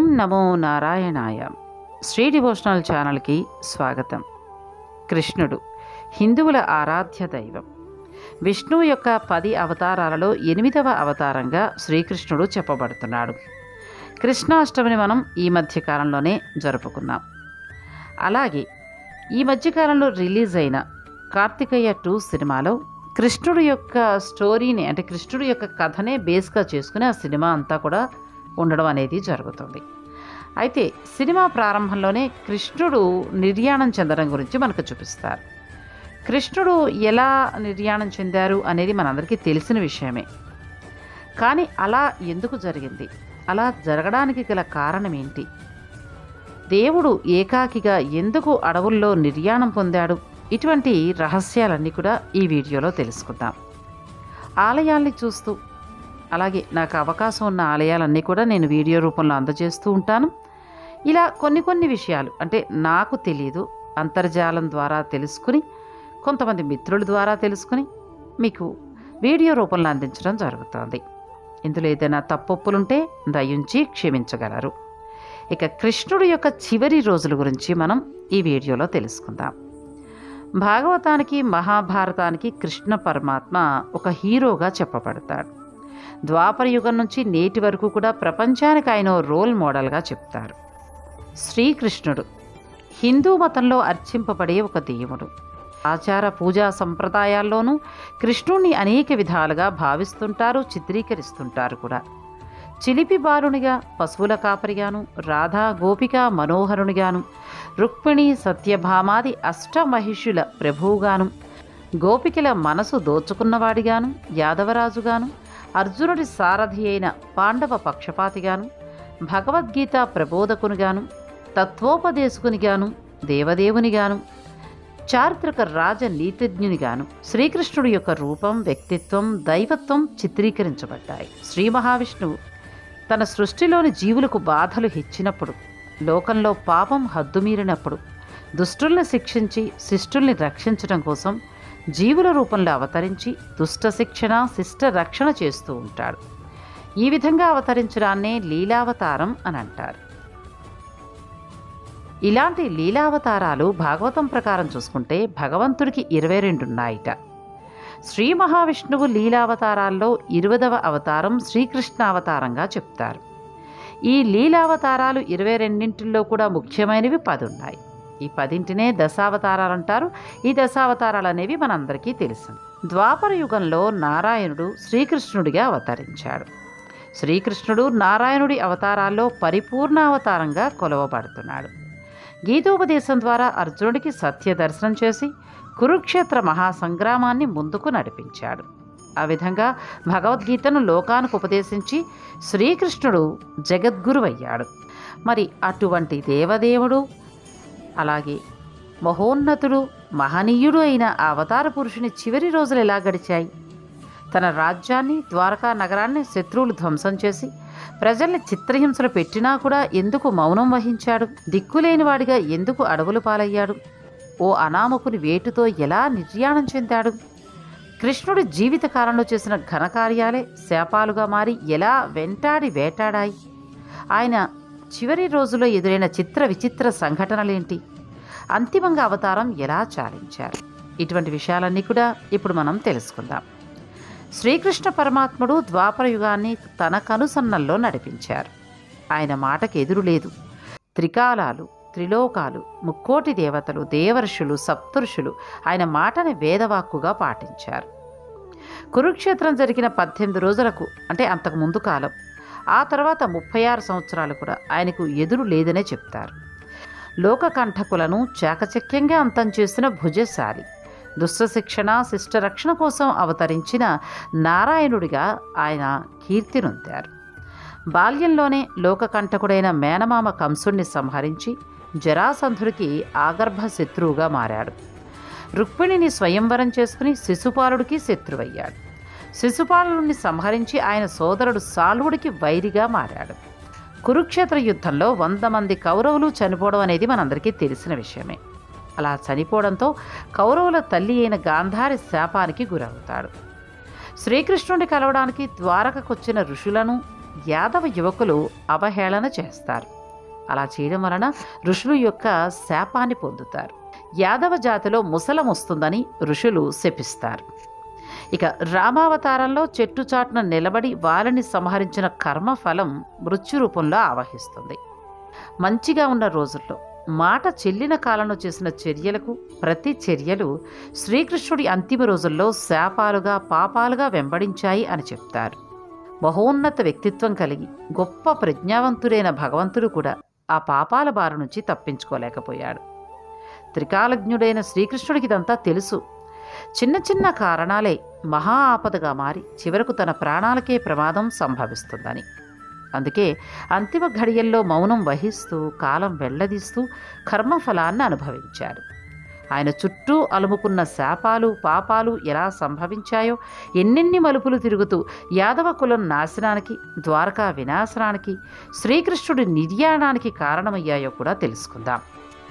నమో నారాయణాయ శ్రీ డివోషనల్ ఛానల్కి స్వాగతం కృష్ణుడు హిందువుల ఆరాధ్య దైవం విష్ణువు యొక్క పది అవతారాలలో ఎనిమిదవ అవతారంగా శ్రీకృష్ణుడు చెప్పబడుతున్నాడు కృష్ణాష్టమిని మనం ఈ మధ్య కాలంలోనే జరుపుకున్నాం అలాగే ఈ మధ్యకాలంలో రిలీజ్ అయిన కార్తికేయ టూ సినిమాలో కృష్ణుడు యొక్క స్టోరీని అంటే కృష్ణుడు యొక్క కథనే బేస్గా చేసుకుని ఆ సినిమా అంతా కూడా ఉండడం అనేది జరుగుతుంది అయితే సినిమా ప్రారంభంలోనే కృష్ణుడు నిర్యాణం చెందడం గురించి మనకు చూపిస్తారు కృష్ణుడు ఎలా నిర్యాణం చెందారు అనేది మనందరికీ తెలిసిన విషయమే కానీ అలా ఎందుకు జరిగింది అలా జరగడానికి గల కారణం ఏంటి దేవుడు ఏకాకిగా ఎందుకు అడవుల్లో నిర్యాణం పొందాడు ఇటువంటి రహస్యాలన్నీ కూడా ఈ వీడియోలో తెలుసుకుందాం ఆలయాల్ని చూస్తూ అలాగే నాకు అవకాశం ఉన్న ఆలయాలన్నీ కూడా నేను వీడియో రూపంలో అందజేస్తూ ఉంటాను ఇలా కొన్ని కొన్ని విషయాలు అంటే నాకు తెలియదు అంతర్జాలం ద్వారా తెలుసుకుని కొంతమంది మిత్రుల ద్వారా తెలుసుకుని మీకు వీడియో రూపంలో అందించడం జరుగుతుంది ఇందులో ఏదైనా తప్పొప్పులుంటే దయించి క్షమించగలరు ఇక కృష్ణుడు యొక్క చివరి రోజుల గురించి మనం ఈ వీడియోలో తెలుసుకుందాం భాగవతానికి మహాభారతానికి కృష్ణ పరమాత్మ ఒక హీరోగా చెప్పబడతాడు ద్వాపర యుగం నుంచి నేటి వరకు కూడా ప్రపంచానికి ఆయన ఓ రోల్ మోడల్గా చెప్తారు శ్రీకృష్ణుడు హిందూ మతంలో అర్చింపబడే ఒక దేవుడు ఆచార పూజా సంప్రదాయాల్లోనూ కృష్ణుణ్ణి అనేక విధాలుగా భావిస్తుంటారు చిత్రీకరిస్తుంటారు కూడా చిలిపి బాలునిగా పశువుల కాపరిగాను రాధా గోపిక మనోహరునిగాను రుక్మిణి సత్యభామాది అష్టమహిషుల ప్రభువుగాను గోపికల మనసు దోచుకున్నవాడిగాను యాదవరాజుగాను అర్జునుడి సారథి అయిన పాండవ పక్షపాతిగాను భగవద్గీత ప్రబోధకునిగాను తత్వోపదేశకునిగాను దేవదేవునిగాను చారిత్రక రాజ నీతిజ్ఞునిగాను శ్రీకృష్ణుడి యొక్క రూపం వ్యక్తిత్వం దైవత్వం చిత్రీకరించబడ్డాయి శ్రీ మహావిష్ణువు తన సృష్టిలోని జీవులకు బాధలు హెచ్చినప్పుడు లోకంలో పాపం హద్దుమీరినప్పుడు దుష్టుల్ని శిక్షించి శిష్టుల్ని రక్షించడం కోసం జీవుల రూపంలో అవతరించి దుష్ట శిక్షణ శిష్ట రక్షణ చేస్తూ ఉంటాడు ఈ విధంగా అవతరించడాన్నే లీలావతారం అని అంటారు ఇలాంటి లీలావతారాలు భాగవతం ప్రకారం చూసుకుంటే భగవంతుడికి ఇరవై రెండు ఉన్నాయిట శ్రీ మహావిష్ణువు లీలావతారాల్లో ఇరవదవ అవతారం శ్రీకృష్ణ అవతారంగా చెప్తారు ఈ లీలావతారాలు ఇరవై రెండింటిల్లో కూడా ముఖ్యమైనవి పది ఉన్నాయి ఈ పదింటినే దశావతారాలు అంటారు ఈ దశావతారాలు అనేవి మనందరికీ తెలుసు ద్వాపర యుగంలో నారాయణుడు శ్రీకృష్ణుడిగా అవతరించాడు శ్రీకృష్ణుడు నారాయణుడి అవతారాల్లో పరిపూర్ణ అవతారంగా కొలవబడుతున్నాడు గీతోపదేశం ద్వారా అర్జునుడికి సత్య దర్శనం చేసి కురుక్షేత్ర మహాసంగ్రామాన్ని ముందుకు నడిపించాడు ఆ విధంగా భగవద్గీతను లోకానికి ఉపదేశించి శ్రీకృష్ణుడు జగద్గురువయ్యాడు మరి అటువంటి దేవదేవుడు అలాగే మహోన్నతుడు మహనీయుడు అయిన ఆ అవతార పురుషుని చివరి రోజులు ఎలా గడిచాయి తన రాజ్యాన్ని ద్వారకా నగరాన్ని శత్రువులు ధ్వంసం చేసి ప్రజల్ని చిత్రహింసలు పెట్టినా కూడా ఎందుకు మౌనం వహించాడు దిక్కులేని వాడిగా ఎందుకు అడవులు పాలయ్యాడు ఓ అనామకుని వేటుతో ఎలా నిర్యాణం చెందాడు కృష్ణుడి జీవిత కాలంలో చేసిన ఘనకార్యాలే శాపాలుగా మారి ఎలా వెంటాడి వేటాడాయి ఆయన చివరి రోజుల్లో ఎదురైన చిత్ర విచిత్ర సంఘటనలేంటి అంతిమంగా అవతారం ఎలా చాలించారు ఇటువంటి విషయాలన్నీ కూడా ఇప్పుడు మనం తెలుసుకుందాం శ్రీకృష్ణ పరమాత్ముడు ద్వాపర యుగాన్ని తన కనుసన్నల్లో నడిపించారు ఆయన మాటకి ఎదురు లేదు త్రికాలాలు త్రిలోకాలు ముక్కోటి దేవతలు దేవర్షులు సప్తఋషులు ఆయన మాటని వేదవాక్కుగా పాటించారు కురుక్షేత్రం జరిగిన పద్దెనిమిది రోజులకు అంటే అంతకు ముందు కాలం ఆ తర్వాత ముప్పై ఆరు సంవత్సరాలు కూడా ఆయనకు ఎదురు లేదనే చెప్తారు లోకకంఠకులను చాకచక్యంగా అంతం చేసిన భుజశాలి దుష్ట శిక్షణ శిష్ట రక్షణ కోసం అవతరించిన నారాయణుడిగా ఆయన కీర్తి నొందారు బాల్యంలోనే లోకకంఠకుడైన మేనమామ కంసుణ్ణి సంహరించి జరాసంధుడికి ఆగర్భ శత్రువుగా మారాడు రుక్మిణిని స్వయంవరం చేసుకుని శిశుపాలుడికి శత్రువయ్యాడు శిశుపాలుడిని సంహరించి ఆయన సోదరుడు సాల్వుడికి వైరిగా మారాడు కురుక్షేత్ర యుద్ధంలో వంద మంది కౌరవులు చనిపోవడం అనేది మనందరికీ తెలిసిన విషయమే అలా చనిపోవడంతో కౌరవుల తల్లి అయిన గాంధారి శాపానికి గురవుతాడు శ్రీకృష్ణుడి కలవడానికి ద్వారకకొచ్చిన ఋషులను యాదవ యువకులు అవహేళన చేస్తారు అలా చేయడం వలన ఋషులు యొక్క శాపాన్ని పొందుతారు యాదవ జాతిలో ముసలం వస్తుందని ఋషులు శపిస్తారు ఇక రామావతారంలో చెట్టు చాటున నిలబడి వాళ్ళని సంహరించిన కర్మఫలం మృత్యు రూపంలో ఆవహిస్తుంది మంచిగా ఉన్న రోజుల్లో మాట చెల్లిన కాలంలో చేసిన చర్యలకు ప్రతి చర్యలు శ్రీకృష్ణుడి అంతిమ రోజుల్లో శాపాలుగా పాపాలుగా వెంబడించాయి అని చెప్తారు మహోన్నత వ్యక్తిత్వం కలిగి గొప్ప ప్రజ్ఞావంతుడైన భగవంతుడు కూడా ఆ పాపాల బారి నుంచి తప్పించుకోలేకపోయాడు త్రికాలజ్ఞుడైన శ్రీకృష్ణుడికి ఇదంతా తెలుసు చిన్న చిన్న కారణాలే మహా ఆపదగా మారి చివరకు తన ప్రాణాలకే ప్రమాదం సంభవిస్తుందని అందుకే అంతిమ ఘడియల్లో మౌనం వహిస్తూ కాలం వెళ్లదీస్తూ కర్మఫలాన్ని అనుభవించారు ఆయన చుట్టూ అలుముకున్న శాపాలు పాపాలు ఎలా సంభవించాయో ఎన్నెన్ని మలుపులు తిరుగుతూ యాదవ కులం నాశనానికి ద్వారకా వినాశనానికి శ్రీకృష్ణుడి నిర్యాణానికి కారణమయ్యాయో కూడా తెలుసుకుందాం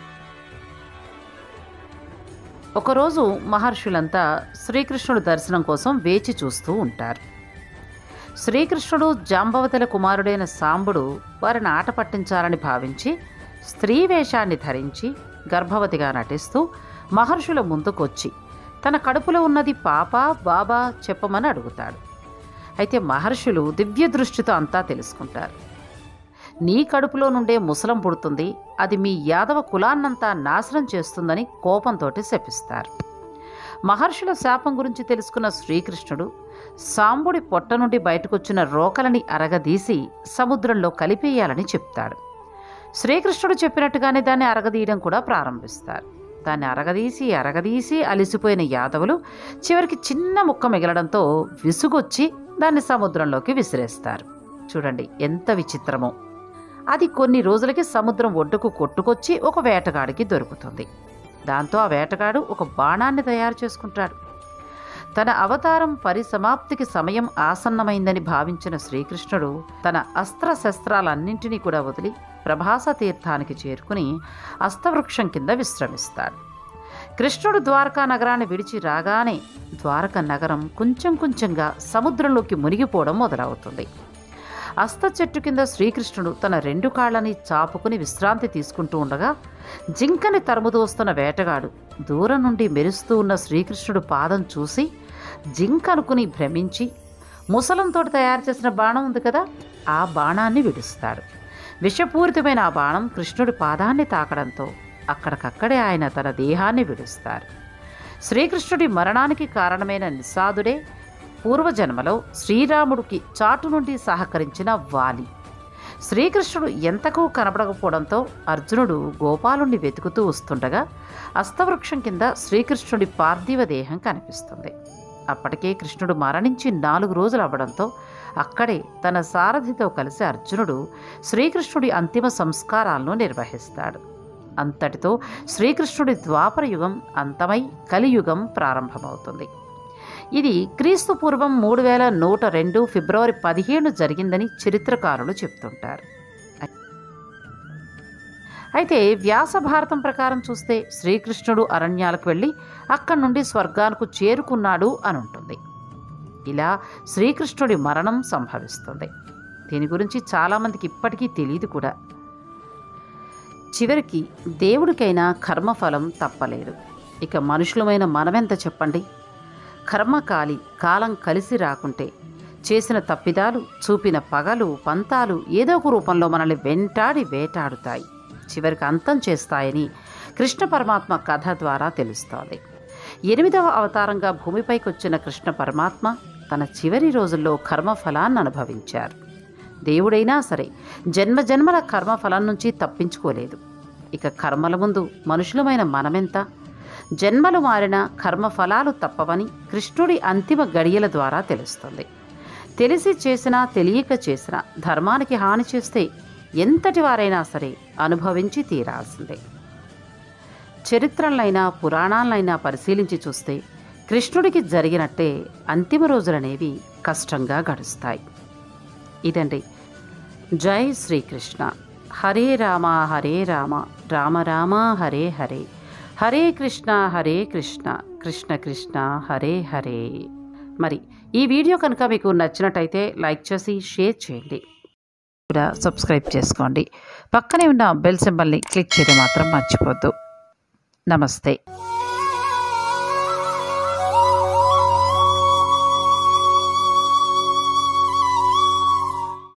ఒకరోజు మహర్షులంతా శ్రీకృష్ణుడు దర్శనం కోసం వేచి చూస్తూ ఉంటారు శ్రీకృష్ణుడు జాంబవతుల కుమారుడైన సాంబుడు వారిని ఆట పట్టించాలని భావించి స్త్రీ వేషాన్ని ధరించి గర్భవతిగా నటిస్తూ మహర్షుల ముందుకొచ్చి తన కడుపులో ఉన్నది పాప బాబా చెప్పమని అడుగుతాడు అయితే మహర్షులు దివ్య దృష్టితో అంతా తెలుసుకుంటారు నీ కడుపులో నుండే ముసలం పుడుతుంది అది మీ యాదవ కులాన్నంతా నాశనం చేస్తుందని కోపంతో శపిస్తారు మహర్షుల శాపం గురించి తెలుసుకున్న శ్రీకృష్ణుడు సాంబుడి పొట్ట నుండి బయటకొచ్చిన రోకలని అరగదీసి సముద్రంలో కలిపేయాలని చెప్తాడు శ్రీకృష్ణుడు చెప్పినట్టుగానే దాన్ని అరగదీయడం కూడా ప్రారంభిస్తారు దాన్ని అరగదీసి అరగదీసి అలిసిపోయిన యాదవులు చివరికి చిన్న ముక్క మిగలడంతో విసుగొచ్చి దాన్ని సముద్రంలోకి విసిరేస్తారు చూడండి ఎంత విచిత్రమో అది కొన్ని రోజులకి సముద్రం ఒడ్డుకు కొట్టుకొచ్చి ఒక వేటగాడికి దొరుకుతుంది దాంతో ఆ వేటగాడు ఒక బాణాన్ని తయారు చేసుకుంటాడు తన అవతారం పరిసమాప్తికి సమయం ఆసన్నమైందని భావించిన శ్రీకృష్ణుడు తన అస్త్ర శస్త్రాలన్నింటినీ కూడా వదిలి ప్రభాస తీర్థానికి చేరుకుని అస్తవృక్షం కింద విశ్రమిస్తాడు కృష్ణుడు ద్వారకా నగరాన్ని విడిచి రాగానే ద్వారక నగరం కొంచెం కొంచెంగా సముద్రంలోకి మునిగిపోవడం మొదలవుతుంది అస్త చెట్టు కింద శ్రీకృష్ణుడు తన రెండు కాళ్ళని చాపుకుని విశ్రాంతి తీసుకుంటూ ఉండగా జింకని తరుముతూ వస్తున్న వేటగాడు దూరం నుండి మెరుస్తూ ఉన్న శ్రీకృష్ణుడు పాదం చూసి జింక అనుకుని భ్రమించి ముసలంతో తయారు చేసిన బాణం ఉంది కదా ఆ బాణాన్ని విడుస్తాడు విషపూరితమైన ఆ బాణం కృష్ణుడి పాదాన్ని తాకడంతో అక్కడికక్కడే ఆయన తన దేహాన్ని విడుస్తారు శ్రీకృష్ణుడి మరణానికి కారణమైన నిషాదుడే పూర్వజన్మలో శ్రీరాముడికి చాటు నుండి సహకరించిన వాలి శ్రీకృష్ణుడు ఎంతకు కనబడకపోవడంతో అర్జునుడు గోపాలుణ్ణి వెతుకుతూ వస్తుండగా అస్తవృక్షం కింద శ్రీకృష్ణుడి పార్థివ దేహం కనిపిస్తుంది అప్పటికే కృష్ణుడు మరణించి నాలుగు రోజులు అవ్వడంతో అక్కడే తన సారథితో కలిసి అర్జునుడు శ్రీకృష్ణుడి అంతిమ సంస్కారాలను నిర్వహిస్తాడు అంతటితో శ్రీకృష్ణుడి ద్వాపర యుగం అంతమై కలియుగం ప్రారంభమవుతుంది ఇది క్రీస్తు పూర్వం మూడు వేల నూట రెండు ఫిబ్రవరి పదిహేను జరిగిందని చరిత్రకారులు చెప్తుంటారు అయితే వ్యాస భారతం ప్రకారం చూస్తే శ్రీకృష్ణుడు అరణ్యాలకు వెళ్ళి అక్కడి నుండి స్వర్గానికి చేరుకున్నాడు అని ఉంటుంది ఇలా శ్రీకృష్ణుడి మరణం సంభవిస్తుంది దీని గురించి చాలామందికి ఇప్పటికీ తెలియదు కూడా చివరికి దేవుడికైనా కర్మఫలం తప్పలేదు ఇక మనుషులమైన మనమెంత చెప్పండి కర్మకాలి కాలం కలిసి రాకుంటే చేసిన తప్పిదాలు చూపిన పగలు పంతాలు ఏదో ఒక రూపంలో మనల్ని వెంటాడి వేటాడుతాయి చివరికి అంతం చేస్తాయని కృష్ణ పరమాత్మ కథ ద్వారా తెలుస్తోంది ఎనిమిదవ అవతారంగా భూమిపైకి వచ్చిన కృష్ణ పరమాత్మ తన చివరి రోజుల్లో కర్మఫలాన్ని అనుభవించారు దేవుడైనా సరే జన్మ జన్మల కర్మఫలం నుంచి తప్పించుకోలేదు ఇక కర్మల ముందు మనుషులమైన మనమెంత జన్మలు మారిన కర్మఫలాలు తప్పవని కృష్ణుడి అంతిమ గడియల ద్వారా తెలుస్తుంది తెలిసి చేసినా తెలియక చేసినా ధర్మానికి హాని చేస్తే ఎంతటి వారైనా సరే అనుభవించి తీరాల్సిందే చరిత్రలైనా పురాణాలైనా పరిశీలించి చూస్తే కృష్ణుడికి జరిగినట్టే అంతిమ రోజులనేవి కష్టంగా గడుస్తాయి ఇదండి జై శ్రీకృష్ణ హరే రామ హరే రామ రామ రామ హరే హరే హరే కృష్ణ హరే కృష్ణ కృష్ణ కృష్ణ హరే హరే మరి ఈ వీడియో కనుక మీకు నచ్చినట్టయితే లైక్ చేసి షేర్ చేయండి కూడా సబ్స్క్రైబ్ చేసుకోండి పక్కనే ఉన్న బెల్ సింబల్ని క్లిక్ చేయడం మాత్రం మర్చిపోద్దు నమస్తే